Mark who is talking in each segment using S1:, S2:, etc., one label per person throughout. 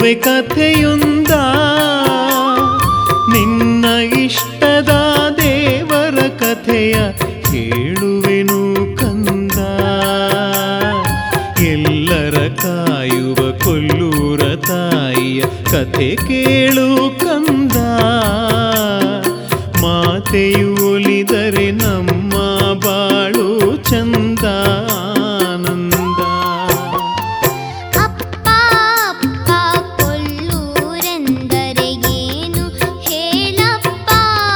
S1: ಹೇಳುವೆ ಕಥೆಯೊಂದ ನಿನ್ನ ಇಷ್ಟದ ದೇವರ ಕಥೆಯ ಹೇಳುವೆನು ಕಂದ ಎಲ್ಲರ ಕಾಯುವ ಕೊಲ್ಲೂರ ತಾಯಿಯ ಕಥೆ ಕೇಳು ಕಂದ ಮಾತೆಯು ಒಲಿದರೆ ನಮ್ಮ ಬಾಳು ಚಂದ ಆನಂದ
S2: ಅಪ್ಪ ಅಪ್ಪ ಕೊಲ್ಲೂರೆಂದರೆ ಏನು ಹೇಳಪ್ಪ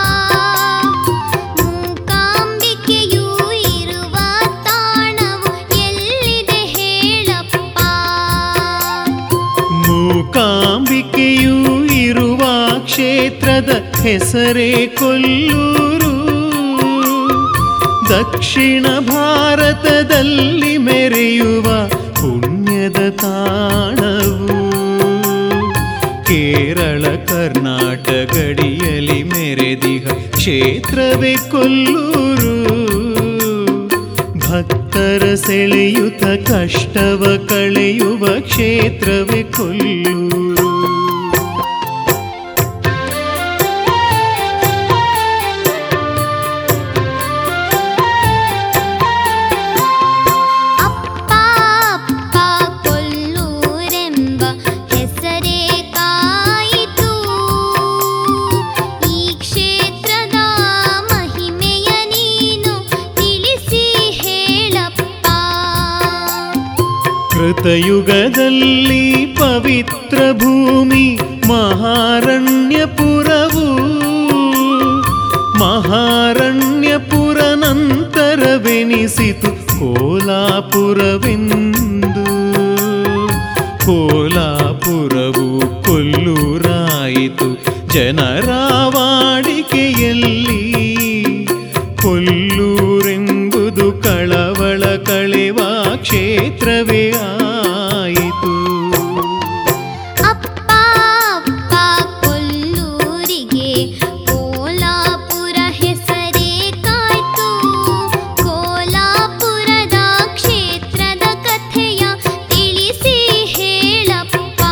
S2: ಮೂಕಾಂಬಿಕೆಯೂ ಇರುವ ತಾಣವು ಎಲ್ಲಿದೆ ಹೇಳಪ್ಪ
S1: ಮೂಕಾಂಬಿಕೆಯೂ ಇರುವ ಕ್ಷೇತ್ರದ ಹೆಸರೇ ಕೊಲ್ಲೂರು ದಕ್ಷಿಣ ಭಾರತದಲ್ಲಿ ಮೆರೆಯುವ ಪುಣ್ಯದ ತಾಣವು ಕೇರಳ ಕರ್ನಾಟಕ ಗಡಿಯಲ್ಲಿ ಮೆರೆದಿಹ ಕ್ಷೇತ್ರವೇ ಕೊಲ್ಲೂರು ಭಕ್ತರ ಸೆಳೆಯುತ್ತ ಕಷ್ಟವ ಕಳೆಯುವ ಕ್ಷೇತ್ರವೇ ಕೊಲ್ಲೂರು
S2: ಅಪ್ಪ ಅಪ್ಪ ಕೊಲ್ಲೂರೆಂಬ ಹೆಸರೇ ಕಾಯಿತು ಈ ಕ್ಷೇತ್ರದ ಮಹಿಮೆಯ ನೀನು ತಿಳಿಸಿ ಹೇಳಪ್ಪ
S1: ಕೃತಯುಗದಲ್ಲಿ ಪವಿತ್ರ ಭೂಮಿ ಮಹಾರಣ್ಯಪುರವು ಮಹಾರಣ್ಯಪುರ ನಂತರವೆನಿಸಿತು ಕೋಲಾಪುರವೆಂದು ಕೋಲಾಪುರವು ಕೊಲ್ಲೂರಾಯಿತು ಜನರ ವಾಡಿಕೆಯಲ್ಲಿ ಕೊಲ್ಲೂರೆಂಬುದು ಕಳವಳ ಕಳೆವ ಕ್ಷೇತ್ರವೇ ಆಯಿತು
S2: ಅಪ್ಪ ಅಪ್ಪ ಕೊಲ್ಲೂರಿಗೆ ಕೋಲಾಪುರ ಹೆಸರೇ ಕಾಯ್ತು ಕೋಲಾಪುರದ ಕ್ಷೇತ್ರದ ಕಥೆಯ ತಿಳಿಸಿ ಹೇಳಪ್ಪ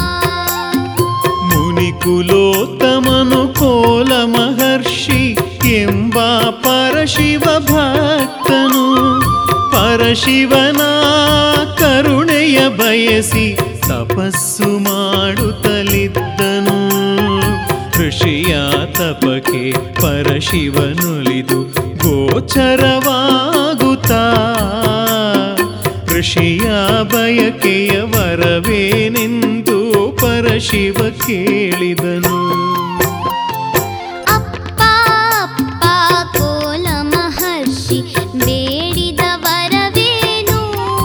S1: ಮುನಿಕುಲೋತ್ತಮನು ಕೋಲ ಮಹರ್ಷಿ ಎಂಬ ಪರಶಿವ ಭಕ್ತನು ಪರಶಿವನ ಕರುಣೆಯ ಬಯಸಿ ತಪಸ್ಸು ಮಾಡುತ್ತಲಿದ್ದನು ಋಷಿಯ ತಪಕ್ಕೆ ಪರಶಿವನುಲಿದು ಗೋಚರವಾಗುತ್ತಾ ಋಷಿಯ ಬಯಕೆಯ ವರವೇನೆಂದು ಪರಶಿವ ಕೇಳಿದನು
S2: ಅಪ್ಪ ಅಪ್ಪ ಕೋಲ ಮಹರ್ಷಿ ಬೇಡಿದ ವರವೇನು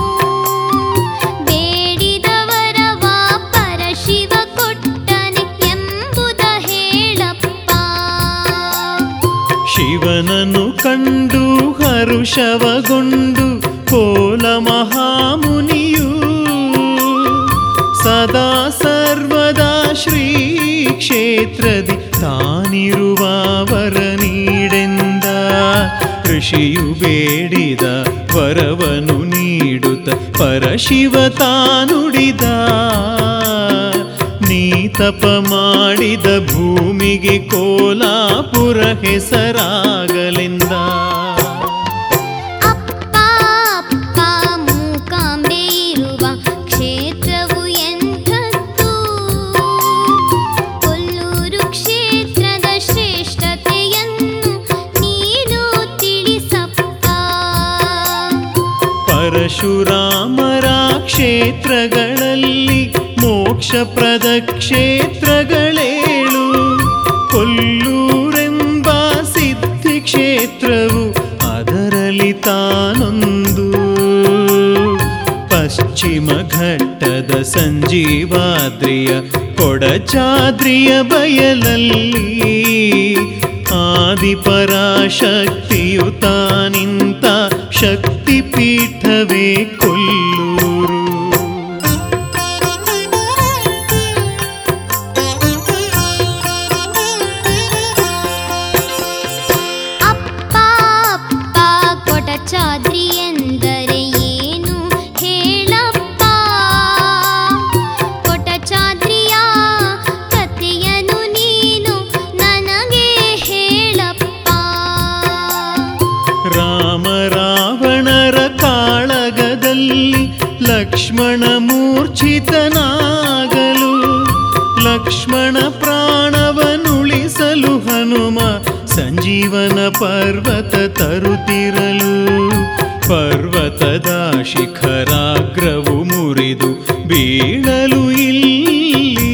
S2: ಬೇಡಿದ ವರವ ಪರಶಿವ ಕೊಟ್ಟನೆ ಎಂಬುದ ಹೇಳಪ್ಪ
S1: ಶಿವನನ್ನು ಕಂಡು ಹರುಷವಗೊಂಡು ಕೋಲ ಮಹಾಮುನಿಯು ಸದಾ ಸರ್ವದಾ ಶ್ರೀ ಕ್ಷೇತ್ರದಿ ತಾನಿರುವ ವರ ನೀಡೆಂದ ಋಷಿಯು ಬೇಡಿದ ವರವನು ನೀಡುತ್ತ ಪರಶಿವ ತಾನುಡಿದ ನೀ ತಪ ಮಾಡಿದ ಭೂಮಿಗೆ ಕೋಲಾಪುರ ಹೆಸರಾಗಲೆಂದ
S2: ಅಪ್ಪ ಅಪ್ಪ ಮೂಕಾಂಬೆ ಇರುವ ಕ್ಷೇತ್ರವು ಎಂಥದ್ದು ಕೊಲ್ಲೂರು ಕ್ಷೇತ್ರದ ಶ್ರೇಷ್ಠತೆಯನ್ನು ನೀನು ತಿಳಿಸಪ್ಪ
S1: ಪರಶುರಾಮರ ಕ್ಷೇತ್ರಗಳಲ್ಲಿ ಮೋಕ್ಷಪ್ರದ ಕ್ಷೇತ್ರಗಳೇಳು ಕೊಲ್ಲೂರೆಂಬ ಸಿದ್ಧಿ ಕ್ಷೇತ್ರವು ಅದರಲ್ಲಿ ತಾನೊಂದು ಪಶ್ಚಿಮ ಘಟ್ಟದ ಸಂಜೀವಾದ್ರಿಯ ಕೊಡಚಾದ್ರಿಯ ಬಯಲಲ್ಲಿ ಆದಿಪರಾಶಕ್ತಿಯು ತಾನಿಂತ ಶಕ್ತಿಪೀಠವೇ ಕೊಲ್ಲೂರು
S2: ಅಪ್ಪ ಅಪ್ಪ ಕೊಟಚಾದ್ರಿ ಎಂದರೆ ಏನು ಹೇಳಪ್ಪ ಕೊಟಚಾದ್ರಿಯ
S1: ಹನುಮ ಸಂಜೀವನ ಪರ್ವತ ತರುತ್ತಿರಲು ಪರ್ವತದ ಶಿಖರಾಗ್ರವು ಮುರಿದು ಬೀಳಲು ಇಲ್ಲಿ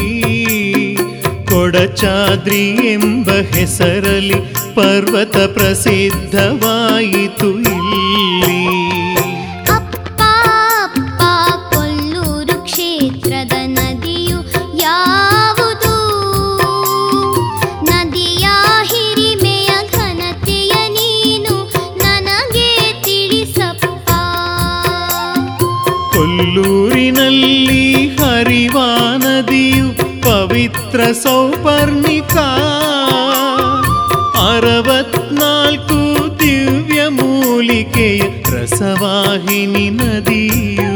S1: ಕೊಡಚಾದ್ರಿ ಎಂಬ ಹೆಸರಲ್ಲಿ ಪರ್ವತ ಪ್ರಸಿದ್ಧವಾಯಿತು ಇಲ್ಲಿ
S2: ಅಪ್ಪ ಅಪ್ಪ ಕೊಲ್ಲೂರು ಕ್ಷೇತ್ರದ ನದಿಯು ಯಾವುದು ನದಿಯ ಹಿರಿಮೆಯ ಘನತೆಯ ನೀನು ನನಗೆ ತಿಳಿಸಪ್ಪ
S1: ಕೊಲ್ಲೂರಿನಲ್ಲಿ ಹರಿವ ನದಿಯು ಪವಿತ್ರ ಸೌಪರ್ಣಿಕ ಅರವತ್ನಾಲ್ಕು ದಿವ್ಯ ಮೂಲಿಕೆಯ ರಸವಾಹಿನಿ ನದಿಯು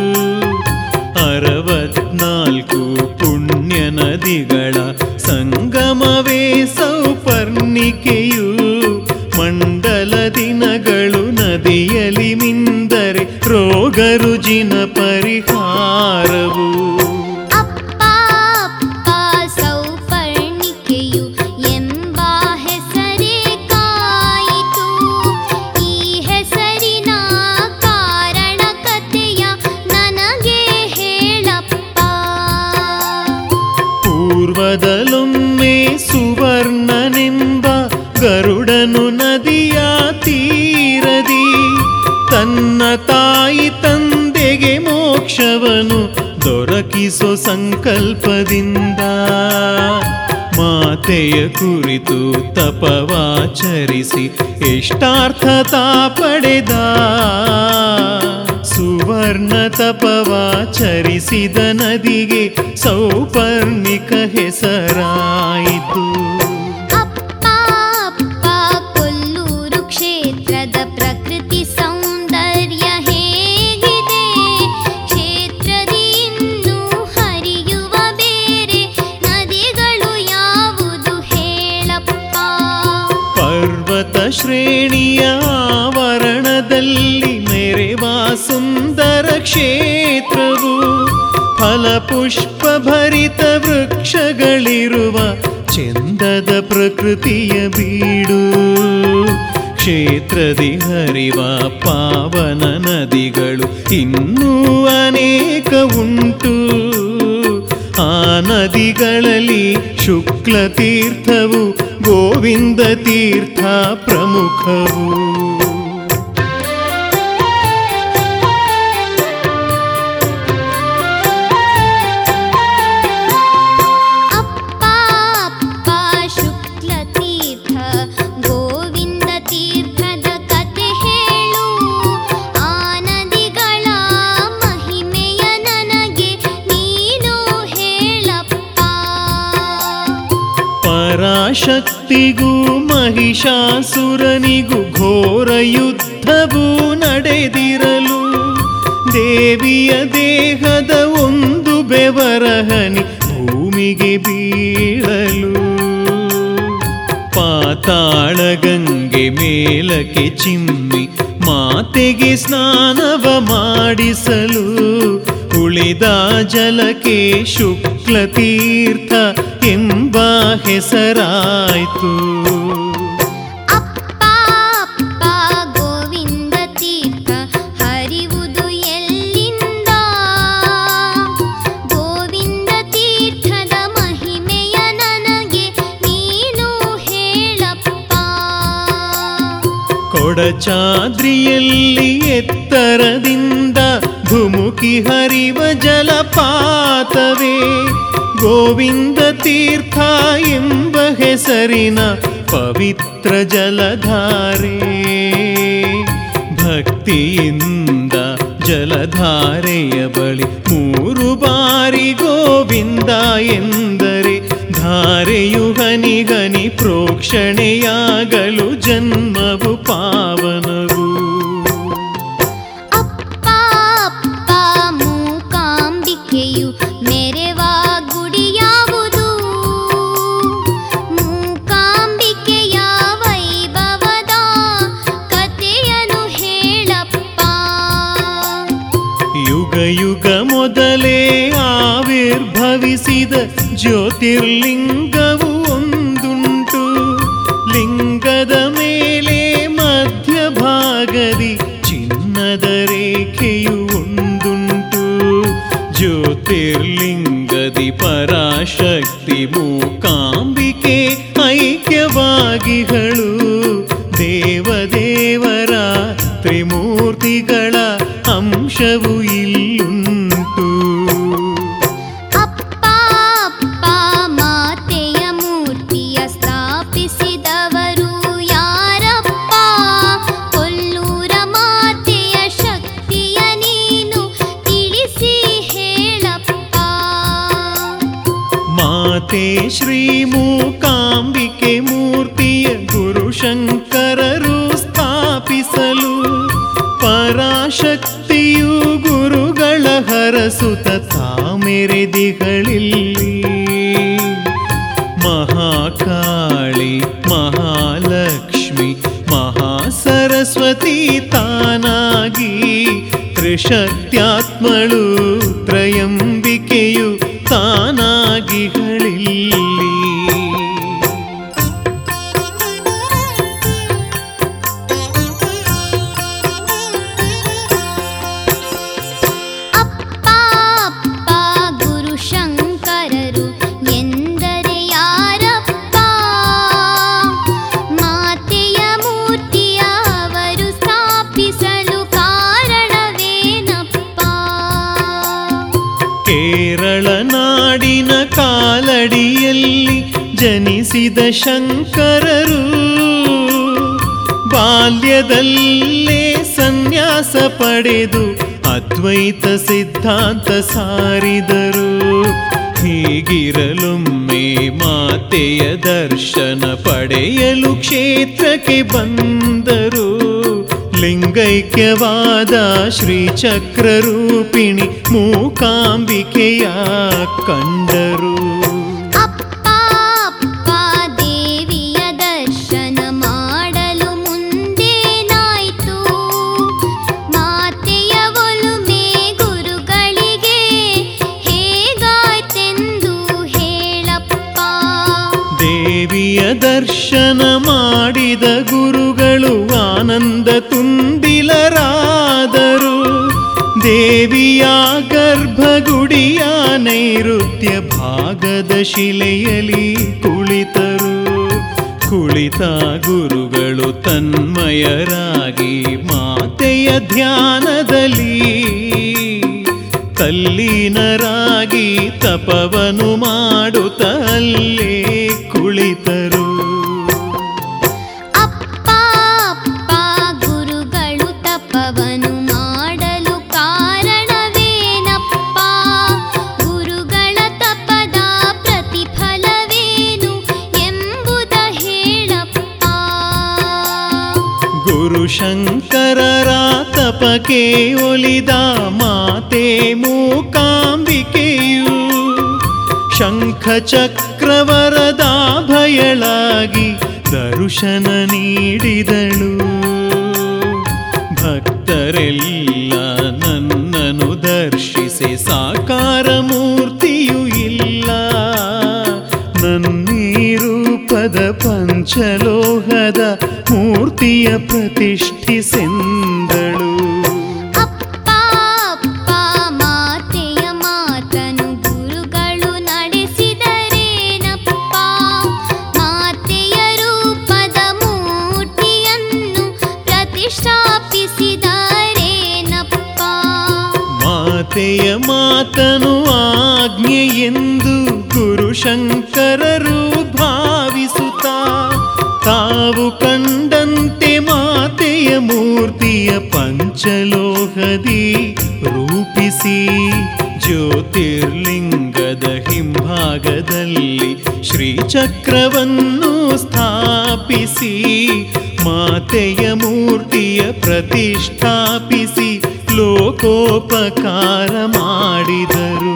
S1: ಅರವತ್ನಾಲ್ಕು ಪುಣ್ಯ ನದಿಗಳ ಸಂಗಮವೇ ಸೌಪರ್ಣಿಕೆಯು ಮಂಡಲ ದಿನಗಳು ನದಿಯಲಿ ಮಿಂದರೆ ರೋಗ ರುಜಿನ ಪರಿಹಾರವು
S2: ಅಪ್ಪ ಅಪ್ಪ ಸೌಪರ್ಣಿಕೆಯು ಎಂಬ ಹೆಸರೇ ಕಾಯಿತು ಈ ಹೆಸರಿನ ಕಾರಣ ಕಥೆಯ ನನಗೆ ಹೇಳಪ್ಪ
S1: ಪೂರ್ವದಲೊಮ್ಮೆ ಸುವರ್ಣನೆಂಬ ಗರುಡನು ನದಿಯ ತೀರದಿ ತನ್ನ ತಾಯಿ ತಂದೆಗೆ ಮೋಕ್ಷವನು ದೊರಕಿಸೋ ಸಂಕಲ್ಪದಿಂದ ಮಾತೆಯ ಕುರಿತು ತಪವಾಚರಿಸಿ ಇಷ್ಟಾರ್ಥತಾ ಪಡೆದ ಸುವರ್ಣ ತಪವಾಚರಿಸಿದ ನದಿಗೆ ಸೌಪರ್ಣಿಕ ಹೆಸರಾಯಿತು
S2: ಅಪ್ಪ ಅಪ್ಪ ಕೊಲ್ಲೂರು ಕ್ಷೇತ್ರದ ಪ್ರಕೃತಿ ಸೌಂದರ್ಯ ಹೇಗಿದೆ ಕ್ಷೇತ್ರದಿ ಇನ್ನೂ ಹರಿಯುವ ಬೇರೆ ನದಿಗಳು ಯಾವುದು ಹೇಳಪ್ಪ
S1: ಪರ್ವತ ಶ್ರೇಣಿಯ ಆವರಣದಲ್ಲಿ ಮೆರೆವ ಸುಂದರ ಕ್ಷೇತ್ರವು ಫಲಪುಷ್ಪ ಭರಿತ ವೃಕ್ಷಗಳಿರುವ ಚಂದದ ಪ್ರಕೃತಿಯ ಬೀಡು ಕ್ಷೇತ್ರದಿ ಹರಿವ ಪಾವನ ನದಿಗಳು ಇನ್ನೂ ಅನೇಕ ಉಂಟು ಆ ನದಿಗಳಲ್ಲಿ ಶುಕ್ಲ ತೀರ್ಥವು ಗೋವಿಂದ ತೀರ್ಥ ಪ್ರಮುಖವು
S2: ಅಪ್ಪ ಅಪ್ಪ ಶುಕ್ಲ ತೀರ್ಥ ಗೋವಿಂದ ತೀರ್ಥದ ಕತೆ ಹೇಳು ಆ ನದಿಗಳ ಮಹಿಮೆಯ ನನಗೆ ನೀನು ಹೇಳಪ್ಪ
S1: ಪರಾಶಕ್ತಿಗೂ ಮಹಿಷಾಸುರನಿಗೂ ಘೋರ ಯುದ್ಧವೂ ನಡೆದಿರಲು ದೇವಿಯ ದೇಹದ ಒಂದು ಬೆವರಹನಿ ಭೂಮಿಗೆ ಬೀಳಲು ಪಾತಾಳ ಗಂಗೆ ಮೇಲಕ್ಕೆ ಚಿಮ್ಮಿ ಮಾತೆಗೆ ಸ್ನಾನವ ಮಾಡಿಸಲು ಉಳಿದ ಜಲಕ್ಕೆ ಶುಕ್ಲ ತೀರ್ಥ ಎಂಬ ಹೆಸರಾಯಿತು
S2: ಅಪ್ಪ ಅಪ್ಪ ಗೋವಿಂದ ತೀರ್ಥ ಹರಿವುದು ಎಲ್ಲಿಂದ ಗೋವಿಂದ ತೀರ್ಥದ ಮಹಿಮೆಯ ನನಗೆ ನೀನು ಹೇಳಪ್ಪ
S1: ಕೊಡಚಾದ್ರಿಯಲ್ಲಿ ಎತ್ತರದಿಂದ ಧುಮುಕಿ ಹರಿವ ಜಲಪಾತವೇ ಗೋವಿಂದ ತೀರ್ಥ ಎಂಬ ಹೆಸರಿನ ಪವಿತ್ರ ಜಲಧಾರೆ ಭಕ್ತಿಯಿಂದ ಜಲಧಾರೆಯ ಬಳಿ ಮೂರು ಬಾರಿ ಗೋವಿಂದ ಎಂದರೆ ಧಾರೆಯು ಹನಿ ಹನಿ ಪ್ರೋಕ್ಷಣೆಯಾಗಲು ಜನ್ಮವು ಪಾವನವು
S2: ಅಪ್ಪ ಅಪ್ಪ ಮೂಕಾಂಬಿಕೆಯು ಮೆರೆವ ಗುಡಿ ಯಾವುದು ಮೂಕಾಂಬಿಕೆಯ ವೈಭವದ ಕಥೆಯನ್ನು ಹೇಳಪ್ಪ
S1: ಯುಗ ಯುಗ ಮೊದಲೇ ಆವಿರ್ಭವಿಸಿದ ಜ್ಯೋತಿರ್ಲಿಂಗವು ಒಂದುಂಟು ಮೂಕಾಂಬಿಕೆ ಐಕ್ಯವಾಗಿಗಳು ದೇವದೇವರ ತ್ರಿಮೂರ್ತಿಗಳ ಅಂಶವು ಇಲ್ಲುಂಟು
S2: ಅಪ್ಪ ಅಪ್ಪ ಮಾತೆಯ ಮೂರ್ತಿಯ ಸ್ಥಾಪಿಸಿದವರು ಯಾರಪ್ಪ ಕೊಲ್ಲೂರ ಮಾತೆಯ ಶಕ್ತಿಯ ನೀನು ತಿಳಿಸಿ ಹೇಳಪ್ಪ
S1: ಮಾತೆ ಶ್ರೀ ಮೂಕಾಂಬಿಕೆ ಮೂರ್ತಿಯ ಗುರುಶಂಕರರು ಸ್ಥಾಪಿಸಲು ಪರಾಶಕ್ತಿಯು ಗುರುಗಳ ಹರಸುತ ತಾಮೆರೆದಿಗಳಿಲ್ಲಿ ಮಹಾಕಾಳಿ ಮಹಾಲಕ್ಷ್ಮಿ ಮಹಾಸರಸ್ವತಿ ತಾನಾಗಿ ತ್ರಿಶಕ್ತ್ಯಾತ್ಮಳು ತ್ರಯಂಬಿಕೆಯು ತಾನಾಗಿಗಳಿಲ್ಲಿ
S2: ಅಪ್ಪ ಅಪ್ಪ ಗುರು ಶಂಕರರು ಎಂದರೆ ಯಾರಪ್ಪ ಮಾತೆಯ ಮೂರ್ತಿಯ ಅವರು ಸ್ಥಾಪಿಸಲು ಕಾರಣವೇನಪ್ಪ
S1: ಕೇರಳ ನಾಡಿನ ಕಾಲಡಿಯಲ್ಲಿ ಜನಿಸಿದ ಶಂಕರರು ಬಾಲ್ಯದಲ್ಲೇ ಸನ್ಯಾಸ ಪಡೆದು ಅದ್ವೈತ ಸಿದ್ಧಾಂತ ಸಾರಿದರು ಹೀಗಿರಲೊಮ್ಮೆ ಮಾತೆಯ ದರ್ಶನ ಪಡೆಯಲು ಕ್ಷೇತ್ರಕ್ಕೆ ಬಂದರು ಲಿಂಗೈಕ್ಯವಾದ ಶ್ರೀಚಕ್ರರೂಪಿಣಿ ಮೂಕಾಂಬಿಕೆಯ ಕಂಡರು
S2: ಅಪ್ಪ ಅಪ್ಪ ದೇವಿಯ ದರ್ಶನ ಮಾಡಲು ಮುಂದೇನಾಯ್ತು ಮಾತೆಯ ಒಲುಮೆ ಗುರುಗಳಿಗೆ ಹೇಗಾಯ್ತೆಂದು ಹೇಳಪ್ಪ
S1: ದೇವಿಯ ದರ್ಶನ ಮಾಡಿದ ಗುರುಗಳು ಆನಂದ ತುಂಬಿಲರಾದರು ದೇವಿಯ ಗರ್ಭಗುಡಿಯ ನೈಋತ್ಯ ಭಾಗದ ಶಿಲೆಯಲ್ಲಿ ಕುಳಿತರು ಕುಳಿತ ಗುರುಗಳು ತನ್ಮಯರಾಗಿ ಮಾತೆಯ ಧ್ಯಾನದಲ್ಲಿ ತಲ್ಲೀನರಾಗಿ ತಪವನು ಮಾಡುತ್ತಲ್ಲೇ ಕುಳಿತರು
S2: ಅಪ್ಪ ಅಪ್ಪ ಗುರುಗಳು ತಪವನು ಮಾಡಲು ಕಾರಣವೇನಪ್ಪ ಗುರುಗಳ ತಪದ ಪ್ರತಿಫಲವೇನು ಎಂಬುದ ಹೇಳಪ್ಪ
S1: ಗುರು ಶಂಕರರ ತಪಕ್ಕೆ ಒಲಿದ ಮಾತೆ ಮೂಕಾಂಬಿಕೆಯು ಶಂಖ ಚಕ್ರವರದ ಭಯಳಾಗಿ ದರ್ಶನ ನೀಡಿದಳು ಭಕ್ತರೆಲ್ಲ ನನ್ನನು ದರ್ಶಿಸಿ ಸಾಕಾರ ಮೂರ್ತಿಯು ಇಲ್ಲ ನನ್ನೀ ರೂಪದ ಪಂಚಲೋಹದ ಮೂರ್ತಿಯ ಪ್ರತಿಷ್ಠಿಸೆಂದಳು
S2: ಅಪ್ಪ ಅಪ್ಪ ಮಾತೆಯ ಮಾತನು ಗುರುಗಳು ನಡೆಸಿದರೇನಪ್ಪ ಮಾತೆಯ ರೂಪದ ಮೂರ್ತಿಯನ್ನು ಪ್ರತಿಷ್ಠಾಪಿಸಿದರೇನಪ್ಪ
S1: ಮಾತೆಯ ಮಾತನು ಆಜ್ಞೆ ಎಂದು ಗುರು ಶಂಕರರು ಭಾವಿಸುತ್ತಾ ತಾವು ಕಂಡಂತೆ ಮಾತೆಯ ಮೂರ್ತಿಯ ಪಂಚಲೋಹದಿ ರೂಪಿಸಿ ಜ್ಯೋತಿರ್ಲಿಂಗದ ಹಿಂಭಾಗದಲ್ಲಿ ಶ್ರೀಚಕ್ರವನ್ನು ಸ್ಥಾಪಿಸಿ ಮಾತೆಯ ಮೂರ್ತಿಯ ಪ್ರತಿಷ್ಠಾಪಿಸಿ ಲೋಕೋಪಕಾರ ಮಾಡಿದರು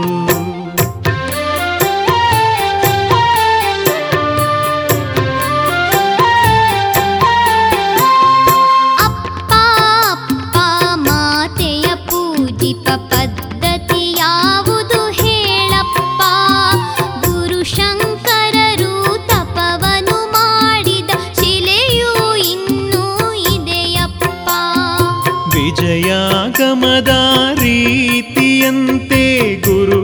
S2: ಅಪ್ಪ ಅಪ್ಪ ಮಾತೆಯ ಪೂಜಿಪ ಪದ್ಧತಿ ಯಾವುದು ಹೇಳಪ್ಪ ಗುರು ಶಂಕರರು ತಪವನು ಮಾಡಿದ ಶಿಲೆಯೂ ಇನ್ನೂ ಇದೆಯಪ್ಪ
S1: ವಿಜಯಾಗಮದ ರೀತಿಯಂತೆ ಗುರು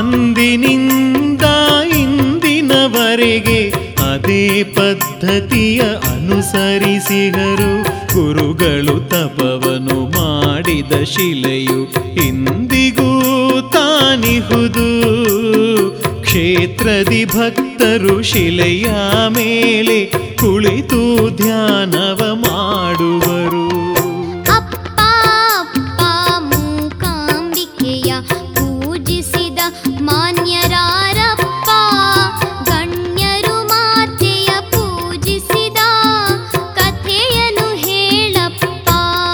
S1: ಅಂದಿನಿಂದ ಇಂದಿನವರೆಗೆ ಅದೇ ಪದ್ಧತಿಯ ಅನುಸರಿಸಿದರು ಗುರುಗಳು ತಪವನು ಮಾಡಿದ ಶಿಲೆಯು ಇಂದಿಗೂ ತಾನಿಹುದು ಕ್ಷೇತ್ರದಿ ಭಕ್ತರು ಶಿಲೆಯ ಮೇಲೆ ಕುಳಿತು ಧ್ಯಾನವ ಮಾಡುವರು
S2: ಅಪ್ಪ ಅಪ್ಪ ಮೂಕಾಂಬಿಕೆಯ ಪೂಜಿಸಿದ ಮಾನ್ಯರಾರಪ್ಪ ಗಣ್ಯರು ಮಾತೆಯ ಪೂಜಿಸಿದ ಕಥೆಯನ್ನು ಹೇಳಪ್ಪ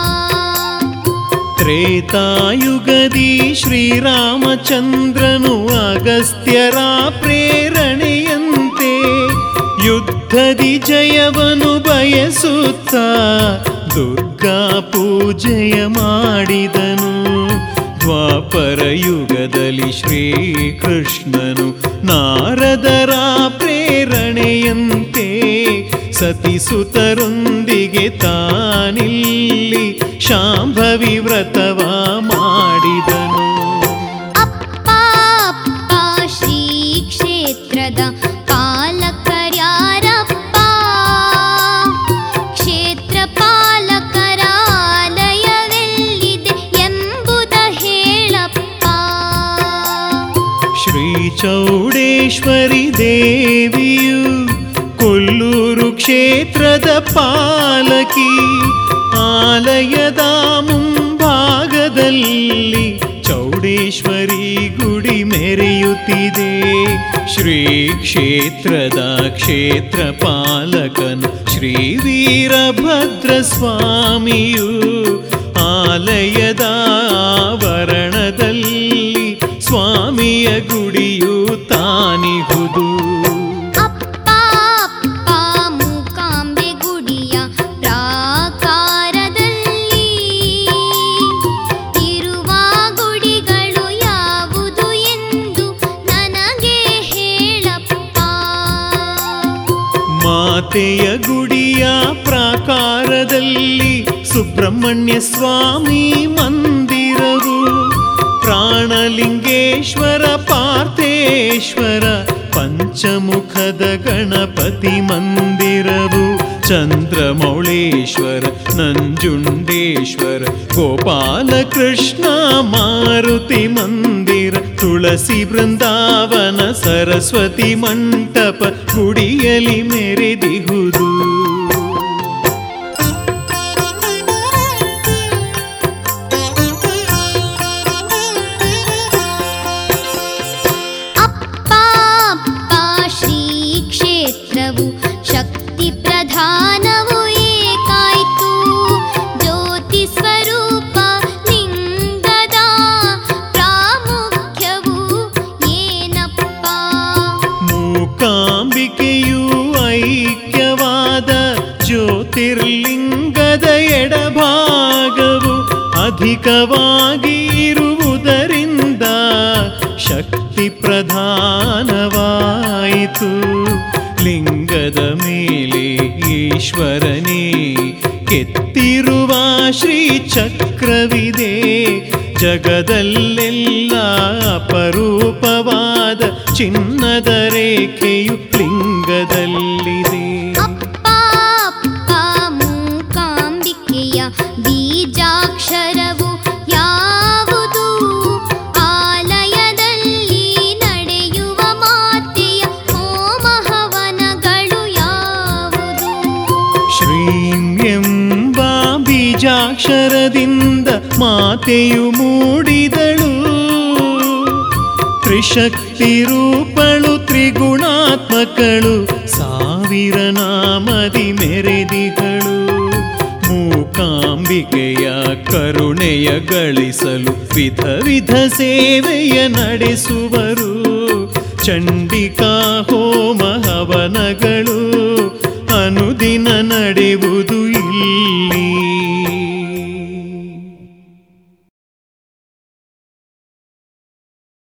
S1: ತ್ರೇತಾಯುಗದಿ ಶ್ರೀರಾಮಚಂದ್ರನು ಅಗಸ್ತ್ಯರ ಪ್ರೇರಣೆಯಂತೆ ಯುದ್ಧದಿ ಜಯವನು ಬಯಸುತ್ತ ದುರ್ಗಾ ಪೂಜೆಯ ಮಾಡಿದನು ದ್ವಾಪರ ಯುಗದಲ್ಲಿ ಶ್ರೀಕೃಷ್ಣನು ನಾರದರ ಪ್ರೇರಣೆಯಂತೆ ಸತಿಸುತರೊಂದಿಗೆ ತಾನಿಲ್ಲಿ ಶಾಂಭವಿ ವ್ರತವ ಮಾಡಿದನು
S2: ಅಪ್ಪ ಅಪ್ಪ ಶ್ರೀ ಕ್ಷೇತ್ರದ ಪಾಲಕರ್ಯಾರಪ್ಪ ಕ್ಷೇತ್ರ ಪಾಲಕರ ಆಲಯವೆಲ್ಲಿದೆ ಎಂಬುದ ಹೇಳಪ್ಪ
S1: ಶ್ರೀ ಚೌಡೇಶ್ವರಿ ದೇವಿಯು ಕೊಲ್ಲೂರು ಕ್ಷೇತ್ರದ ಪಾಲಕಿ ಆಲಯದ ಮುಂಭಾಗದಲ್ಲಿ ಚೌಡೇಶ್ವರಿ ಗುಡಿ ಮೆರೆಯುತ್ತಿದೆ ಶ್ರೀ ಕ್ಷೇತ್ರದ ಕ್ಷೇತ್ರ ಪಾಲಕನು ಶ್ರೀ ವೀರಭದ್ರ ಸ್ವಾಮಿಯು ಆಲಯದ ಆವರಣದಲ್ಲಿ ಸ್ವಾಮಿಯ ಗುಡಿಯು ತಾನಿಹುದು
S2: ಅಪ್ಪ ಅಪ್ಪ ಮೂಕಾಂಬೆ ಗುಡಿಯ ಪ್ರಾಕಾರದಲ್ಲಿ ಇರುವ ಗುಡಿಗಳು ಯಾವುದು ಎಂದು ನನಗೆ ಹೇಳಪ್ಪ
S1: ಮಾತೆಯ ಗುಡಿಯ ಪ್ರಾಕಾರದಲ್ಲಿ ಸುಬ್ರಹ್ಮಣ್ಯ ಸ್ವಾಮಿ ಮಂದಿರವು ಪ್ರಾಣಲಿಂಗೇಶ್ವರ ಪಾರ್ಥೇಶ್ವರ ಪಂಚಮುಖದ ಗಣಪತಿ ಮಂದಿರವು ಚಂದ್ರಮೌಳೇಶ್ವರ ನಂಜುಂಡೇಶ್ವರ ಗೋಪಾಲಕೃಷ್ಣ ಮಾರುತಿ ಮಂದಿರ ತುಳಸಿ ಬೃಂದಾವನ ಸರಸ್ವತಿ ಮಂಟಪ ಗುಡಿಯಲಿ ಮೆರೆದಿಹುದು
S2: ಅಪ್ಪ ಅಪ್ಪ ಶ್ರೀ ಕ್ಷೇತ್ರವು ಶಕ್ತಿ ಪ್ರಧಾನವು ಏಕಾಯ್ತು ಜ್ಯೋತಿ ಸ್ವರೂಪ ಲಿಂಗದ ಪ್ರಾಮುಖ್ಯವು ಏನಪ್ಪ
S1: ಮೂಕಾಂಬಿಕೆಯು ಐಕ್ಯವಾದ ಜ್ಯೋತಿರ್ಲಿಂಗದ ಎಡಭಾಗವು ಅಧಿಕವಾಗಿ ಇರುವುದರಿಂದ ಶಕ್ತಿ ಪ್ರಧಾನವಾಯಿತು ಲಿಂಗದ ಮೇಲೆ ಈಶ್ವರನೇ ಕೆತ್ತಿರುವ ಶ್ರೀ ಚಕ್ರವಿದೆ ಜಗದಲ್ಲೆಲ್ಲ ಅಪರೂಪವಾದ ಚಿನ್ನದ ರೇಖೆಯು ಲಿಂಗದಲ್ಲಿದೆ
S2: ಅಪ್ಪ ಅಪ್ಪ ಮೂಕಾಂಬಿಕೆಯ ಬೀಜಾಕ್ಷರವು ಯಾವುದು ಆಲಯದಲ್ಲಿ ನಡೆಯುವ ಮಾತೆಯ ಹೋಮ ಹವನಗಳು ಯಾವುದು
S1: ಶ್ರೀಂ ಎಂಬ ಬೀಜಾಕ್ಷರದಿಂದ ಮಾತೆಯು ಮೂಡಿದಳು ತ್ರಿಶಕ್ತಿ ರೂಪಳು ತ್ರಿಗುಣಾತ್ಮಕಳು ಸಾವಿರ ನಾಮದಿ ಮೆರೆದಿಗಳು ಮೂಕಾಂಬಿಕೆಯ ಕರುಣೆಯ ಗಳಿಸಲು ವಿಧ ವಿಧ ಸೇವೆಯ ನಡೆಸುವರು ಚಂಡಿಕಾ ಹೋಮ ಹವನಗಳು ಅನುದಿನ ನಡೆಯುವುದು ಇಲ್ಲಿ